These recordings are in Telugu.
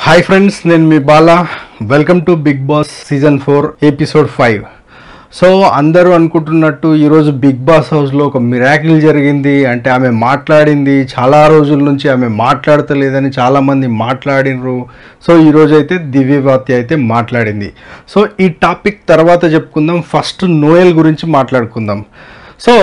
హాయ్ ఫ్రెండ్స్ నేను మీ Bala welcome to Bigg Boss season four episode five so అందరూ అనుకుంటున్నట్టు ఈరోజు బిగ్ బాస్ హౌస్లో ఒక మిరాకిల్ జరిగింది అంటే ఆమె మాట్లాడింది చాలా రోజుల నుంచి ఆమె మాట్లాడతలేదని చాలామంది మాట్లాడినరు సో ఈరోజు అయితే దివ్యవాతి అయితే మాట్లాడింది సో ఈ టాపిక్ తర్వాత చెప్పుకుందాం ఫస్ట్ నోయల్ గురించి మాట్లాడుకుందాం సో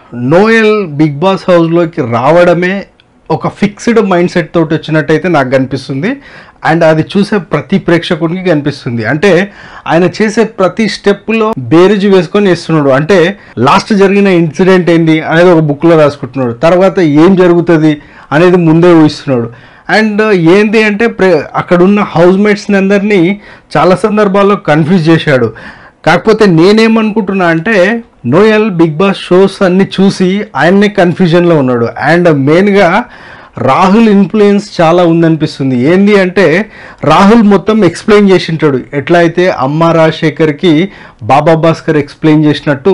నోయల్ బిగ్ బాస్ హౌస్లోకి రావడమే ఒక ఫిక్స్డ్ మైండ్ సెట్ తోటి వచ్చినట్టయితే నాకు కనిపిస్తుంది అండ్ అది చూసే ప్రతి ప్రేక్షకుడికి కనిపిస్తుంది అంటే ఆయన చేసే ప్రతి స్టెప్లో బేరేజ్ వేసుకొని ఇస్తున్నాడు అంటే లాస్ట్ జరిగిన ఇన్సిడెంట్ ఏంది అనేది ఒక బుక్లో రాసుకుంటున్నాడు తర్వాత ఏం జరుగుతుంది అనేది ముందే ఊహిస్తున్నాడు అండ్ ఏంది అంటే ప్రే అక్కడున్న హౌస్ మేట్స్ని అందరినీ చాలా సందర్భాల్లో కన్ఫ్యూజ్ చేశాడు కాకపోతే నేనేమనుకుంటున్నా అంటే నోయల్ బిగ్ బాస్ షోస్ అన్ని చూసి ఆయన్నే కన్ఫ్యూజన్లో ఉన్నాడు అండ్ మెయిన్గా రాహుల్ ఇన్ఫ్లుయెన్స్ చాలా ఉందనిపిస్తుంది ఏంది అంటే రాహుల్ మొత్తం ఎక్స్ప్లెయిన్ చేసింటాడు ఎట్లా అయితే అమ్మ రాజశేఖర్కి బాబా భాస్కర్ ఎక్స్ప్లెయిన్ చేసినట్టు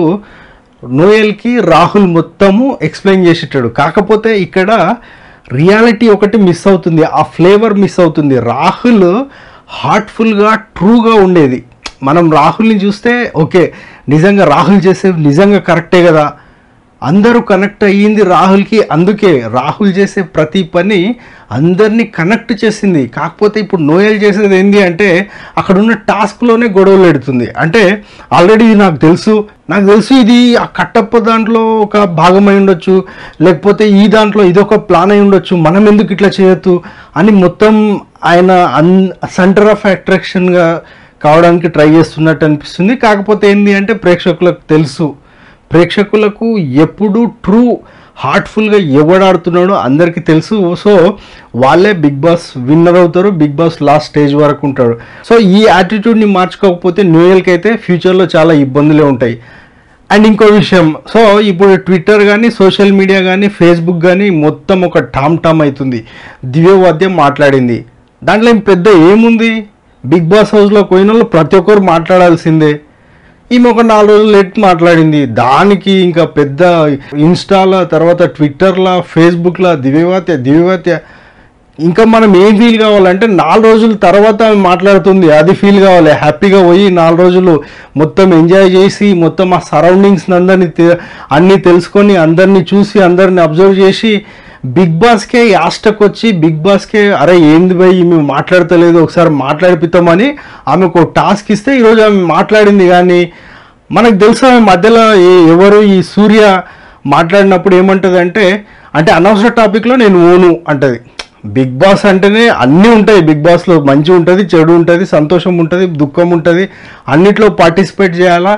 నోయల్కి రాహుల్ మొత్తము ఎక్స్ప్లెయిన్ చేసేటాడు కాకపోతే ఇక్కడ రియాలిటీ ఒకటి మిస్ అవుతుంది ఆ ఫ్లేవర్ మిస్ అవుతుంది రాహుల్ హార్ట్ఫుల్గా ట్రూగా ఉండేది మనం రాహుల్ని చూస్తే ఓకే నిజంగా రాహుల్ చేసేది నిజంగా కరెక్టే కదా అందరూ కనెక్ట్ అయ్యింది రాహుల్కి అందుకే రాహుల్ చేసే ప్రతి పని అందరినీ కనెక్ట్ చేసింది కాకపోతే ఇప్పుడు నోయల్ చేసేది ఏంటి అంటే అక్కడ ఉన్న టాస్క్లోనే గొడవలు ఎడుతుంది అంటే ఆల్రెడీ నాకు తెలుసు నాకు తెలుసు ఇది ఆ కట్టప్ప దాంట్లో ఒక భాగమై ఉండొచ్చు లేకపోతే ఈ దాంట్లో ఇదొక ప్లాన్ అయి ఉండొచ్చు మనం ఎందుకు ఇట్లా చేయొద్దు అని మొత్తం ఆయన అన్ సెంటర్ ఆఫ్ అట్రాక్షన్గా కావడానికి ట్రై చేస్తున్నట్టు అనిపిస్తుంది కాకపోతే ఏంటి అంటే ప్రేక్షకులకు తెలుసు ప్రేక్షకులకు ఎప్పుడు ట్రూ హార్ట్ఫుల్గా ఎవడాడుతున్నాడో అందరికీ తెలుసు సో వాళ్ళే బిగ్ బాస్ విన్నర్ అవుతారు బిగ్ బాస్ లాస్ట్ స్టేజ్ వరకు ఉంటాడు సో ఈ యాటిట్యూడ్ని మార్చుకోకపోతే న్యూయల్కి అయితే ఫ్యూచర్లో చాలా ఇబ్బందులే ఉంటాయి అండ్ ఇంకో విషయం సో ఇప్పుడు ట్విట్టర్ కానీ సోషల్ మీడియా కానీ ఫేస్బుక్ కానీ మొత్తం ఒక టామ్ టామ్ అవుతుంది దివ్యవాద్యం మాట్లాడింది దాంట్లో ఏం పెద్ద ఏముంది బిగ్ బాస్ హౌస్లో పోయిన వాళ్ళు ప్రతి ఒక్కరు మాట్లాడాల్సిందే ఈమె ఒక నాలుగు రోజులు లేట్ మాట్లాడింది దానికి ఇంకా పెద్ద ఇన్స్టాల తర్వాత ట్విట్టర్లా ఫేస్బుక్లా దివ్యవాత్య దివ్యవాత్య ఇంకా మనం ఏం ఫీల్ కావాలంటే నాలుగు రోజుల తర్వాత ఆమె మాట్లాడుతుంది అది ఫీల్ కావాలి హ్యాపీగా పోయి నాలుగు రోజులు మొత్తం ఎంజాయ్ చేసి మొత్తం ఆ సరౌండింగ్స్ అందరినీ తె- అన్నీ తెలుసుకొని అందరినీ చూసి అందరిని అబ్జర్వ్ చేసి బిగ్ బాస్కే యాస్టక్ వచ్చి బిగ్ బాస్కే అరే ఏంది భయ్ మేము మాట్లాడతలేదు ఒకసారి మాట్లాడిపిస్తామని ఆమెకు ఒక టాస్క్ ఇస్తే ఈరోజు ఆమె మాట్లాడింది కానీ మనకు తెలుసు ఆమె మధ్యలో ఏ- ఎవరు ఈ సూర్య మాట్లాడినప్పుడు ఏమంటుంది అంటే అంటే అనవసర టాపిక్లో నేను ఓను అంటది బిగ్ బాస్ అంటేనే అన్నీ ఉంటాయి బిగ్ బాస్లో మంచి ఉంటుంది చెడు ఉంటుంది సంతోషం ఉంటుంది దుఃఖం ఉంటుంది అన్నిట్లో పార్టిసిపేట్ చేయాలా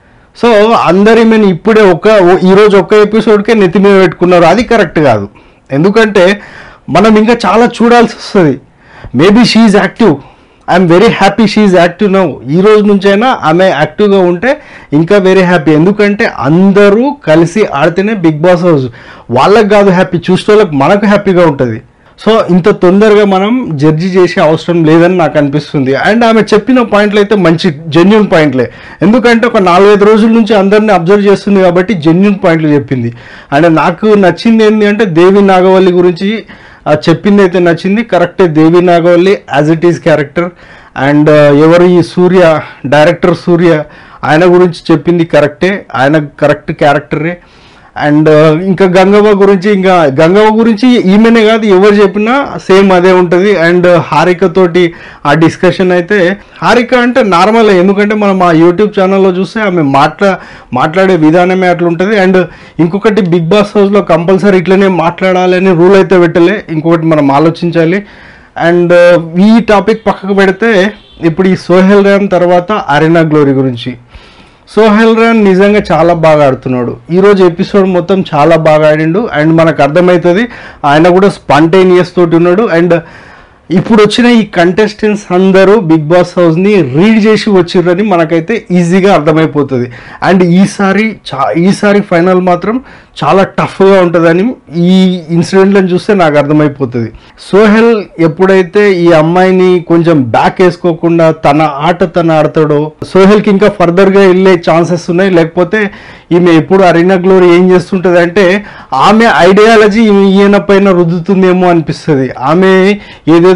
సో అందరి మీద ఇప్పుడే ఒక ఓ- ఈరోజు ఒక్క ఎపిసోడ్కే నెత్తి మీద పెట్టుకున్నారు అది కరెక్ట్ కాదు ఎందుకంటే మనం ఇంకా చాలా చూడాల్సి వస్తుంది maybe she active I'm very happy she active now ఈ రోజు నుంచైనా ఆమె యాక్టివ్గా ఉంటే ఇంకా వెరీ హ్యాపీ ఎందుకంటే అందరూ కలిసి ఆడితేనే బిగ్ బాస్ హౌస్ వాళ్ళకి కాదు హ్యాపీ చూసే వాళ్ళకి మనకు హ్యాపీగా ఉంటుంది సో ఇంత తొందరగా మనం జడ్జి చేసే అవసరం లేదని నాకు అనిపిస్తుంది అండ్ ఆమె చెప్పిన పాయింట్లు అయితే మంచి జెన్యున్ పాయింట్లే ఎందుకంటే ఒక నాలుగైదు రోజుల నుంచి అందరిని అబ్జర్వ్ చేస్తుంది కాబట్టి జెన్యున్ పాయింట్లు చెప్పింది అండ్ నాకు నచ్చింది ఏంటి అంటే దేవి నాగవల్లి గురించి ఆ చెప్పింది అయితే నచ్చింది కరెక్టే Devi Nagavalli as it is character and ఎవరు ఈ సూర్య డైరెక్టర్ సూర్య ఆయన గురించి చెప్పింది కరెక్టే ఆయన కరెక్ట్ క్యారెక్టరే అండ్ ఇంకా గంగవ్వ గురించి ఇంకా గంగవ్వ గురించి ఈమెనే కాదు ఎవరు చెప్పినా సేమ్ అదే ఉంటుంది అండ్ హారిక తోటి ఆ డిస్కషన్ అయితే హారిక అంటే నార్మల్ ఎందుకంటే మనం ఆ యూట్యూబ్ ఛానల్లో చూస్తే ఆమె మాట్లా మాట్లాడే విధానమే అట్లా ఉంటుంది అండ్ ఇంకొకటి బిగ్ బాస్ హౌస్లో కంపల్సరీ ఇట్లనే మాట్లాడాలని రూల్ అయితే పెట్టలే ఇంకొకటి మనం ఆలోచించాలి అండ్ ఈ టాపిక్ పక్కకు పెడితే ఇప్పుడు ఈ సోహెల్ ర్యామ్ తర్వాత అరెనా గ్లోరీ గురించి సోహెల్ రాన్ నిజంగా చాలా బాగా ఆడుతున్నాడు ఈరోజు ఎపిసోడ్ మొత్తం చాలా బాగా ఆడిండు అండ్ మనకు అర్థమవుతుంది ఆయన కూడా స్పాంటేనియస్ తోటి ఉన్నాడు అండ్ ఇప్పుడు వచ్చిన ఈ కంటెస్టెంట్స్ అందరూ బిగ్ బాస్ హౌస్ని రీడ్ చేసి వచ్చిర్రని మనకైతే ఈజీగా అర్థమైపోతుంది అండ్ ఈసారి చా ఈసారి ఫైనల్ మాత్రం చాలా టఫ్గా ఉంటుందని ఈ ఇన్సిడెంట్లను చూస్తే నాకు అర్థమైపోతుంది సోహెల్ ఎప్పుడైతే ఈ అమ్మాయిని కొంచెం బ్యాక్ వేసుకోకుండా తన ఆట తను ఆడతాడో సోహెల్కి ఇంకా ఫర్దర్గా వెళ్ళే ఛాన్సెస్ ఉన్నాయి లేకపోతే ఈమె ఎప్పుడు అరీనా గ్లోరీ ఏం చేస్తుంటుంది అంటే ఆమె ఐడియాలజీ ఈయన పైన రుద్దుతుందేమో అనిపిస్తుంది ఆమె ఏదేదో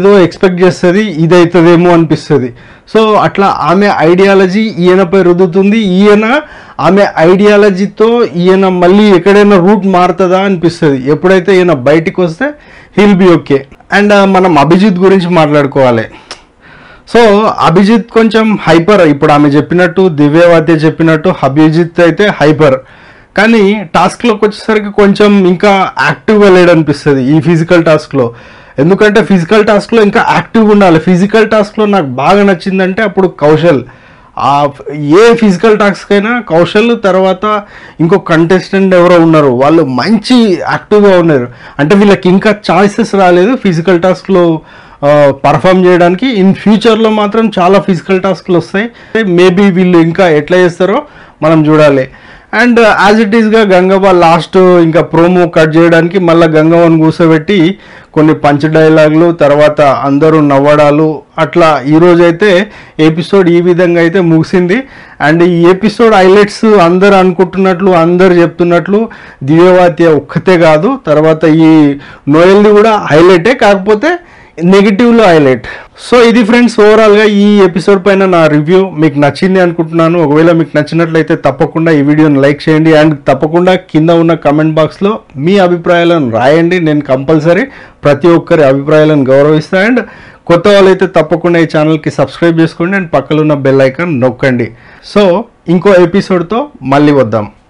ఏదో ఎక్స్పెక్ట్ చేస్తుంది ఇది అవుతుందేమో అనిపిస్తుంది సో అట్లా ఆమె ఐడియాలజీ ఈయనపై రుద్దుతుంది ఈయన ఆమె ఐడియాలజీతో ఈయన మళ్ళీ ఎక్కడైనా రూట్ మారుతుందా అనిపిస్తుంది ఎప్పుడైతే ఈయన బయటికి వస్తే హీల్ బి ఓకే అండ్ మనం అభిజిత్ గురించి మాట్లాడుకోవాలి సో అభిజిత్ కొంచెం హైపర్ ఇప్పుడు ఆమె చెప్పినట్టు దివ్యవాద్య చెప్పినట్టు అభిజిత్ అయితే హైపర్ కానీ టాస్క్లోకి వచ్చేసరికి కొంచెం ఇంకా యాక్టివ్గా లేడనిపిస్తుంది ఈ ఫిజికల్ టాస్క్లో ఎందుకంటే ఫిజికల్ టాస్క్లో ఇంకా యాక్టివ్గా ఉండాలి ఫిజికల్ టాస్క్లో నాకు బాగా నచ్చిందంటే అప్పుడు కౌశల్ ఆ ఏ ఫిజికల్ టాస్క్ అయినా కౌశల్ తర్వాత ఇంకో కంటెస్టెంట్ ఎవరో ఉన్నారు వాళ్ళు మంచి యాక్టివ్గా ఉన్నారు అంటే వీళ్ళకి ఇంకా ఛాయిసెస్ రాలేదు ఫిజికల్ టాస్క్లో పర్ఫామ్ చేయడానికి ఇన్ ఫ్యూచర్లో మాత్రం చాలా ఫిజికల్ టాస్క్లు వస్తాయి మేబీ వీళ్ళు ఇంకా ఎట్లా చేస్తారో మనం చూడాలి అండ్ యాజ్ ఇట్ ఈస్గా గంగవ్వ లాస్ట్ ఇంకా ప్రోమో కట్ చేయడానికి మళ్ళీ గంగవ్వను కూర్చోబెట్టి కొన్ని పంచ్ డైలాగులు తర్వాత అందరూ నవ్వడాలు అట్లా ఈరోజు అయితే ఎపిసోడ్ ఈ విధంగా అయితే ముగిసింది అండ్ ఈ ఎపిసోడ్ హైలైట్స్ అందరు అనుకుంటున్నట్లు అందరు చెప్తున్నట్లు దివ్యవాత్య ఒక్కతే కాదు తర్వాత ఈ నోయల్ది కూడా హైలైటే కాకపోతే నెగిటివ్లో హైలైట్ సో ఇది ఫ్రెండ్స్ ఓవరాల్గా ఈ ఎపిసోడ్ పైన నా రివ్యూ మీకు నచ్చింది అనుకుంటున్నాను ఒకవేళ మీకు నచ్చినట్లయితే తప్పకుండా ఈ వీడియోని లైక్ చేయండి అండ్ తప్పకుండా కింద ఉన్న కమెంట్ బాక్స్లో మీ అభిప్రాయాలను రాయండి నేను కంపల్సరీ ప్రతి ఒక్కరి అభిప్రాయాలను గౌరవిస్తాను అండ్ కొత్త వాళ్ళైతే తప్పకుండా ఈ ఛానల్కి సబ్స్క్రైబ్ చేసుకోండి అండ్ పక్కన ఉన్న బెల్ ఐకాన్ నొక్కండి సో ఇంకో ఎపిసోడ్తో మళ్ళీ వద్దాం